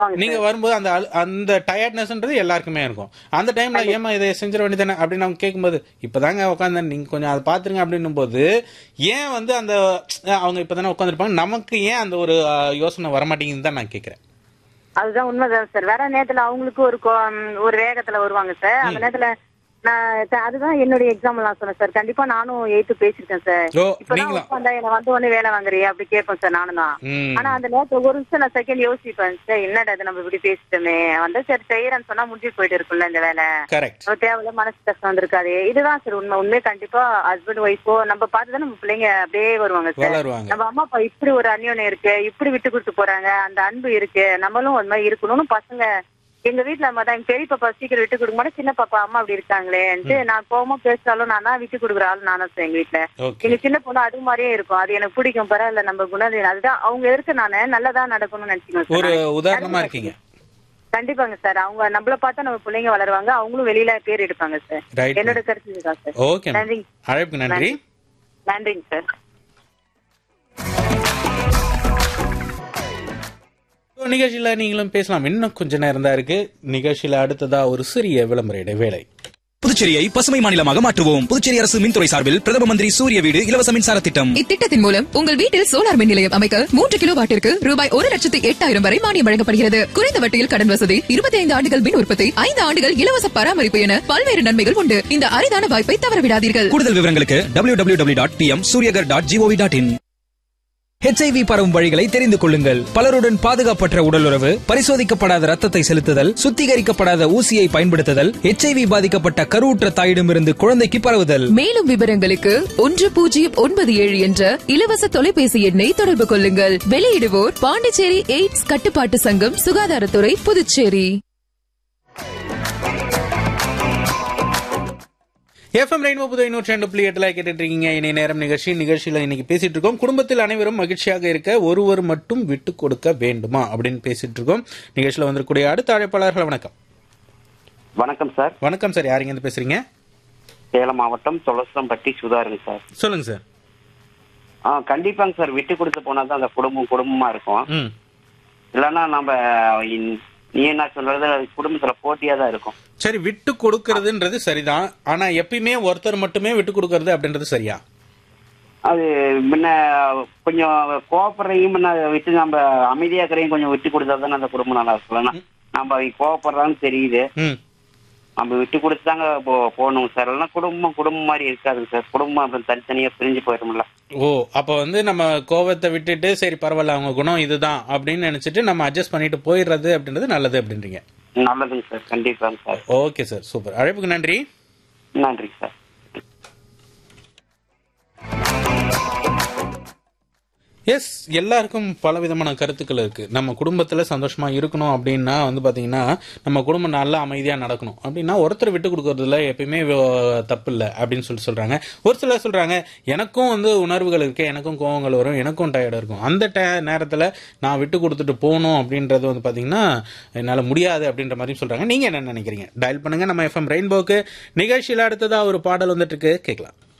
வாங்க நீங்க வரும்போது அந்த அழு- அந்த டயர்ட்னஸ்ன்றது எல்லாருக்குமே இருக்கும் அந்த டைம்ல ஏமா இதை செஞ்சிட வேண்டியதானே அப்படின்னு அவங்க கேட்கும்போது இப்பதாங்க உட்காந்து நீங்க கொஞ்சம் அதை பாத்துருங்க அப்படின்னும் போது ஏன் வந்து அந்த அஹ், அவங்க இப்பதானே உட்காந்துருப்பாங்க நமக்கு ஏன் அந்த ஒரு அஹ், யோசனை வரமாட்டேங்குதுன்னு தான் நான் கேக்குறேன் அதுதான் உண்மைதான் சார் வேற நேரத்துல அவங்களுக்கு ஒரு கோ- ம், ஒரு வேகத்துல வருவாங்க சார் அந்த நேரத்துல நான் த- அதுதான் என்னுடைய எக்ஸாம் நான் சொன்னேன் சார் கண்டிப்பா நானும் எயித்து பேசிருக்கேன் சார் ஓ இப்பதான் நீங்களா உட்காந்தா என்ன வந்து உடனே வேலை வாங்குறியா அப்படி கேட்பேன் சார் நானும் தான் ம் ஆனா அந்த நேரத்துல ஒரு நிமிஷம் நான் செகண்ட் யோசிப்பேன் சார் என்னடா இது நம்ம இப்படி பேசிட்டோமே வந்து சரி செய்யறேன்னு சொன்னா முடிஞ்சு போயிட்டு இருக்குல்ல இந்த வேலை கரெக்ட் நம்ம தேவையில்ல மனசு கஷ்டம் வந்திருக்காது இதுதான் சார் உண்மை உண்மையே கண்டிப்பா ஹஸ்பண்ட் ஒய்ஃபோ நம்ம பார்த்துதான் நம்ம பிள்ளைங்க அப்படியே வருவாங்க சார் வளருவாங்க நம்ம அம்மா அப்பா இப்படி ஒரு அந்யோன்யம் இருக்கு இப்படி விட்டு கொடுத்து போறாங்க அந்த அன்பு இருக்கு நம்மளும் அது மாதிரி இருக்கணும்னு பசங்க எங்க வீட்டுல அம்மா எங்க பெரிய பாப்பா சீக்கிரம் விட்டு கொடுக்க மாட்டேன் சின்ன பாப்பா அம்மா அப்படி இருக்காங்களேன்ட்டு நான் கோவமா பேசினாலும் நான் தான் விட்டு கொடுக்குற ஆள் நானும் சார் எங்க வீட்டுல ஓகே எங்க சின்ன பொண்ணு அது மாதிரியே இருக்கும் அது எனக்கு பிடிக்கும் பரவாயில்ல நம்ம குணம் அதுதான் அவங்க எதிர்க்கு நானு நல்லதா நடக்கணும்னு நினைச்சுக்கணும் ஒரு சார் உதாரணமா இருக்கீங்க கண்டிப்பாங்க சார் அவங்க நம்மள பார்த்தா நம்ம பிள்ளைங்க வளருவாங்க அவங்களும் வெளியில பேர் எடுப்பாங்க சார் ரைட் என்னோட கருத்து இதுதான் சார் ஓகே நன்றிங்க அழைப்புக்கு நன்றி நன்றிங்க சார் So, நிகழ்ச்சியில நீங்களும் பேசலாம் இன்னும் கொஞ்ச நேரம் தான் இருக்கு நிகழ்ச்சியில அடுத்ததா ஒரு சிறிய விளம்பர இடைவேளை புதுச்சேரியை பசுமை மாநிலமாக மாற்றுவோம் புதுச்சேரி அரசு மின்துறை சார்பில் பிரதம மந்திரி சூரிய வீடு இலவச மின்சார திட்டம் இத்திட்டத்தின் மூலம் உங்கள் வீட்டில் சோலார் மின் நிலையம் அமைக்க மூன்று கிலோ வாட்டிற்கு ரூபாய் ஒரு லட்சத்து எட்டாயிரம் வரை மானியம் வழங்கப்படுகிறது குறைந்த வட்டியில் கடன் வசதி இருபத்தி ஐந்து ஆண்டுகள் மின் உற்பத்தி ஐந்து ஆண்டுகள் இலவச பராமரிப்பு என பல்வேறு நன்மைகள் உண்டு இந்த அரிதான வாய்ப்பை தவறவிடாதீர்கள் கூடுதல் விவரங்களுக்கு W W W dot P M Suryaghar dot gov dot in HIV பரவும் வழிகளை தெரிந்து கொள்ளுங்கள் பலருடன் பாதுகாப்பற்ற உடலுறவு பரிசோதிக்கப்படாத ரத்தத்தை செலுத்துதல் சுத்திகரிக்கப்படாத ஊசியை பயன்படுத்துதல் ஹெச்ஐவி பாதிக்கப்பட்ட கருவுற்ற தாயிடமிருந்து குழந்தைக்கு பரவுதல் மேலும் விவரங்களுக்கு ஒன்று பூஜ்ஜியம் ஒன்பது ஏழு என்ற இலவச தொலைபேசி எண்ணை தொடர்பு கொள்ளுங்கள் வெளியிடுவோர் பாண்டிச்சேரி எய்ட்ஸ் கட்டுப்பாட்டு சங்கம் சுகாதாரத்துறை புதுச்சேரி எஃப்எம் ரெயின்போ புது நூற்றி ரெண்டு புள்ளி எட்டுல கேட்டுட்டு இருக்கீங்க இணைய நேரம் நிகழ்ச்சி நிகழ்ச்சியில இன்னைக்கு பேசிட்டு இருக்கோம் குடும்பத்தில் அனைவரும் மகிழ்ச்சியாக இருக்க ஒருவர் மட்டும் விட்டு கொடுக்க வேண்டுமா அப்படின்னு பேசிட்டு இருக்கோம் நிகழ்ச்சியில வந்திருக்கக்கூடிய அடுத்த அழைப்பாளர்கள் வணக்கம் வணக்கம் சார் வணக்கம் சார் யாருங்க இருந்து பேசுறீங்க சேலம் மாவட்டம் தொலசம்பட்டி சுதாருங்க சார் சொல்லுங்க சார் ஆ கண்டிப்பாங்க சார் விட்டு கொடுத்து போனா தான் அந்த குடும்பம் குடும்பமா இருக்கும் ம் இல்லைன்னா நம்ம இன்- நீ என்ன சொல்றது அது குடும்பத்துல போட்டியா தான் இருக்கும் சரி விட்டு கொடுக்கறதுன்றது சரிதான் ஆனா எப்பயுமே ஒருத்தர் மட்டுமே விட்டு கொடுக்கறது அப்படின்றது சரியா அது முன்ன கொஞ்சம் கோவப்படுறையும் முன்ன விட்டு நம்ம அமைதியா இருக்கிறையும் கொஞ்சம் விட்டு கொடுத்தா தானே அந்த குடும்பம் நல்லா இருக்கும் இல்லைன்னா நம்ம அவங்க கோவப்படுறான்னு தெரியுது ம் நம்ம விட்டு கொடுத்து தாங்க போ போகணும் சார் இல்லைன்னா குடும்பம் குடும்பம் மாதிரி இருக்காதுங்க சார் குடும்பம் அப்புறம் தனித்தனியா பிரிஞ்சு போயிடும்ல ஓ அப்ப வந்து நம்ம கோவத்தை விட்டுட்டு சரி பரவாயில்ல அவங்க குணம் இதுதான் அப்படின்னு நினைச்சிட்டு நம்ம அட்ஜஸ்ட் பண்ணிட்டு போயிடுறது அப்படின்றது நல்லது அப்படின்றீங்க நல்லதுங்க சார் கண்டிப்பாங்க சார் ஓகே சார் சூப்பர் அழைப்புக்கு நன்றி நன்றிங்க சார் எஸ் எல்லாருக்கும் பல விதமான கருத்துக்கள் இருக்கு நம்ம குடும்பத்துல சந்தோஷமா இருக்கணும் அப்படின்னா வந்து பாத்தீங்கன்னா நம்ம குடும்பம் நல்லா அமைதியா நடக்கணும் அப்படின்னா ஒருத்தர் விட்டு கொடுக்கறதுல எப்பயுமே வ- தப்பு இல்லை அப்படின்னு சொல்லிட்டு சொல்றாங்க ஒரு சிலர் சொல்றாங்க எனக்கும் வந்து உணர்வுகள் இருக்கு எனக்கும் கோவங்கள் வரும் எனக்கும் டயர்ட் இருக்கும் அந்த டே நேரத்துல நான் விட்டு கொடுத்துட்டு போகணும் அப்படின்றது வந்து பாத்தீங்கன்னா என்னால முடியாது அப்படின்ற மாதிரி சொல்றாங்க நீங்க என்ன நினைக்கிறீங்க டயல் பண்ணுங்க நம்ம எஃப்எம் ரெயின்போக்கு நிகழ்ச்சியில் அடுத்ததா ஒரு பாடல் வந்துட்டு இருக்கு கேட்கலாம்